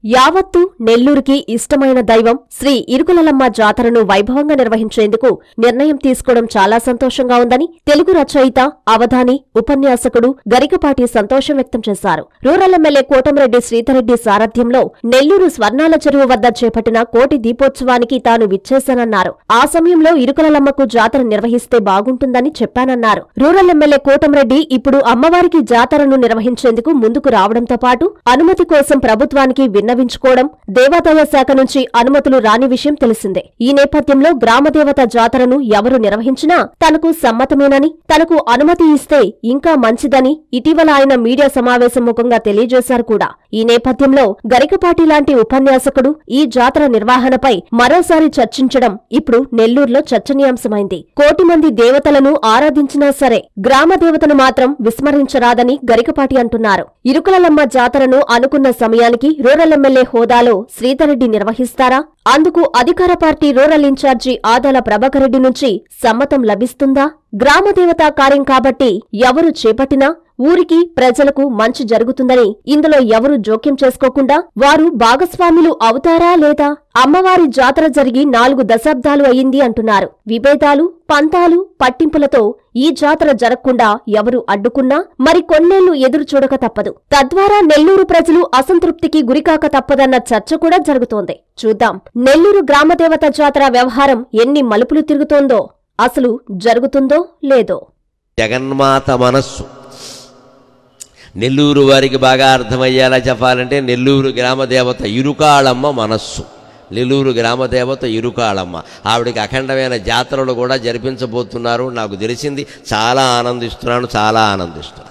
యావత్తు నెల్లూరుకి ఇష్టమైన దైవం శ్రీ ఇరుకులలమ్మ జాతరను వైభవంగా నిర్వహించేందుకు నిర్ణయం తీసుకోవడం చాలా సంతోషంగా ఉందని తెలుగు రచయిత అవధాని ఉపన్యాసకుడు గరికపాటి సంతోషం వ్యక్తం చేశారు రూరల్ ఎమ్మెల్యే కోటమిరెడ్డి శ్రీధర్రెడ్డి సారథ్యంలో నెల్లూరు స్వర్ణాల చెరువు వద్ద చేపట్టిన కోటి దీపోత్సవానికి తాను విచ్చేశానన్నారు ఆ సమయంలో ఇరుకులలమ్మకు జాతర నిర్వహిస్తే బాగుంటుందని చెప్పానన్నారు రూరల్ ఎమ్మెల్యే కోటమిరెడ్డి ఇప్పుడు అమ్మవారికి జాతరను నిర్వహించేందుకు ముందుకు రావడంతో పాటు అనుమతి కోసం ప్రభుత్వానికి విన్నవించుకోవడం దేవాదాయ శాఖ నుంచి అనుమతులు రాని విషయం తెలిసిందే ఈ నేపథ్యంలో గ్రామదేవత జాతరను ఎవరు నిర్వహించినా తనకు సమ్మతమేనని తనకు అనుమతి ఇస్తే ఇంకా మంచిదని ఇటీవల ఆయన మీడియా సమావేశం ముఖంగా తెలియజేశారు కూడా ఈ నేపథ్యంలో గరికపాటి లాంటి ఉపన్యాసకుడు ఈ జాతర నిర్వహణపై మరోసారి చర్చించడం ఇప్పుడు నెల్లూరులో చర్చనీయాంశమైంది కోటి మంది దేవతలను ఆరాధించినా సరే గ్రామ దేవతను మాత్రం విస్మరించరాదని గరికపాటి అంటున్నారు ఇరుకులలమ్మ జాతరను అనుకున్న సమయానికి రూరల్ ఎమ్మెల్యే హోదాలో శ్రీధర్రెడ్డి నిర్వహిస్తారా అందుకు అధికార party rural incharge Adala Prabhakar Reddy నుంచి సమ్మతం లభిస్తుందా గ్రామదేవతా కార్యం కాబట్టి ఎవరు చేపట్టినా ఊరికి ప్రజలకు మంచి జరుగుతుందని ఇందులో ఎవరు జోక్యం చేసుకోకుండా వారు భాగస్వాములు అవుతారా లేదా అమ్మవారి జాతర జరిగి నాలుగు దశాబ్దాలు అయింది అంటున్నారు విభేదాలు పంతాలు పట్టింపులతో ఈ జాతర జరగకుండా ఎవరు అడ్డుకున్నా మరి కొన్నేళ్లు ఎదురు చూడక తప్పదు తద్వారా నెల్లూరు ప్రజలు అసంతృప్తికి గురికాక తప్పదన్న చర్చ కూడా జరుగుతోంది చూద్దాం నెల్లూరు గ్రామదేవత జాతర వ్యవహారం ఎన్ని మలుపులు తిరుగుతోందో అసలు జరుగుతుందో లేదో జగన్మాత మనస్సు నెల్లూరు వారికి బాగా అర్థమయ్యేలా చెప్పాలంటే నెల్లూరు గ్రామదేవత ఇరుకాళమ్మ మనస్సు నెల్లూరు గ్రామదేవత ఇరుకాళమ్మ ఆవిడకి అఖండమైన జాతరలు కూడా జరిపించబోతున్నారు నాకు తెలిసింది చాలా ఆనందిస్తున్నాను చాలా ఆనందిస్తున్నాను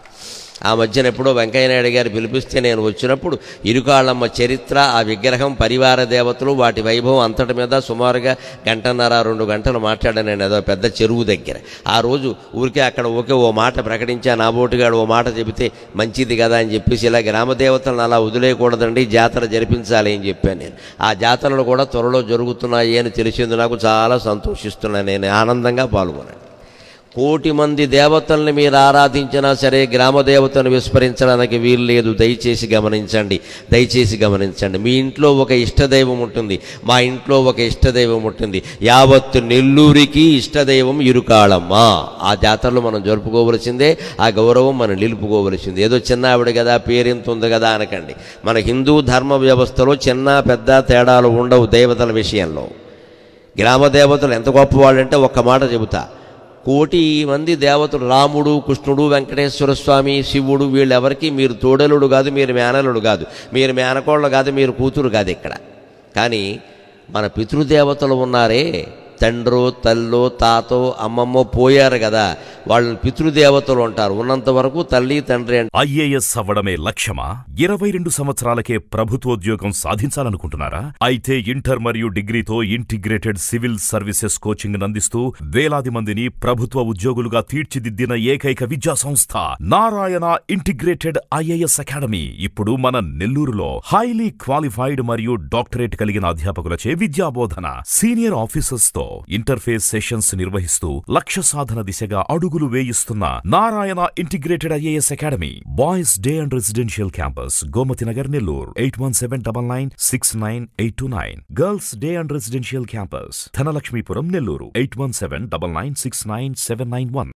ఆ మధ్యన ఎప్పుడో వెంకయ్యనాయుడు గారు పిలిపిస్తే నేను వచ్చినప్పుడు ఇరుకాళ్ళమ్మ చరిత్ర ఆ విగ్రహం పరివార దేవతలు వాటి వైభవం అంతటి మీద సుమారుగా గంటన్నర రెండు గంటలు మాట్లాడాను నేను ఏదో పెద్ద చెరువు దగ్గర ఆ రోజు ఊరికే అక్కడ ఓకే ఓ మాట ప్రకటించా నా బోటుగాడు ఓ మాట చెబితే మంచిది కదా అని చెప్పేసి ఇలా గ్రామదేవతలను అలా వదిలేయకూడదండి జాతర జరిపించాలి అని చెప్పాను నేను ఆ జాతరలు కూడా త్వరలో జరుగుతున్నాయి అని తెలిసింది నాకు చాలా సంతోషిస్తున్నాను నేను ఆనందంగా పాల్గొన్నాను కోటి మంది దేవతల్ని మీరు ఆరాధించినా సరే గ్రామ దేవతను విస్మరించడానికి వీలు లేదు దయచేసి గమనించండి దయచేసి గమనించండి మీ ఇంట్లో ఒక ఇష్టదైవం ఉంటుంది మా ఇంట్లో ఒక ఇష్టదైవం ఉంటుంది యావత్తు నెల్లూరికి ఇష్టదైవం ఇరుకాళమ్మ ఆ జాతరలో మనం జరుపుకోవలసిందే ఆ గౌరవం మనం నిలుపుకోవలసింది ఏదో చిన్న ఆవిడ కదా పేరెంత ఉంది కదా అనకండి మన హిందూ ధర్మ వ్యవస్థలో చిన్న పెద్ద తేడాలు ఉండవు దేవతల విషయంలో గ్రామ దేవతలు ఎంత గొప్పవాళ్ళంటే ఒక్క మాట చెబుతా కోటి మంది దేవతలు రాముడు కృష్ణుడు వెంకటేశ్వర స్వామి శివుడు వీళ్ళెవరికి మీరు తోడలుడు కాదు మీరు మేనలుడు కాదు మీరు మేనకోళ్ళు కాదు మీరు కూతురు కాదు ఇక్కడ కానీ మన పితృదేవతలు ఉన్నారే తండ్రో తల్లో తాతో అమ్మమ్మో పోయారు కదా వాళ్ళని పితృదేవతలు అంటారు ఉన్నంత వరకు తల్లి తండ్రి అంటే ఐఏఎస్ అవ్వడమే లక్ష్యమా ఇరవై రెండు సంవత్సరాలకే ప్రభుత్వోద్యోగం సాధించాలనుకుంటున్నారా అయితే ఇంటర్ మరియు డిగ్రీతో ఇంటిగ్రేటెడ్ సివిల్ సర్వీసెస్ కోచింగ్ అందిస్తూ వేలాది మందిని ప్రభుత్వ ఉద్యోగులుగా తీర్చిదిద్దిన ఏకైక విద్యా సంస్థ నారాయణ ఇంటిగ్రేటెడ్ ఐఏఎస్ అకాడమీ ఇప్పుడు మన నెల్లూరులో హైలీ క్వాలిఫైడ్ మరియు డాక్టరేట్ కలిగిన అధ్యాపకులచే విద్యాబోధన సీనియర్ ఆఫీసర్స్ తో ఇంటర్ఫేస్ సెషన్స్ నిర్వహిస్తూ లక్ష్య సాధన దిశగా అడుగులు వేయిస్తున్న Narayana integrated IAS academy boys day and residential campus Gomathi Nagar Nellore eight one seven double nine six nine eight two nine girls day and residential campus Dhanalakshmipuram Nellore eight one seven double nine six nine seven nine one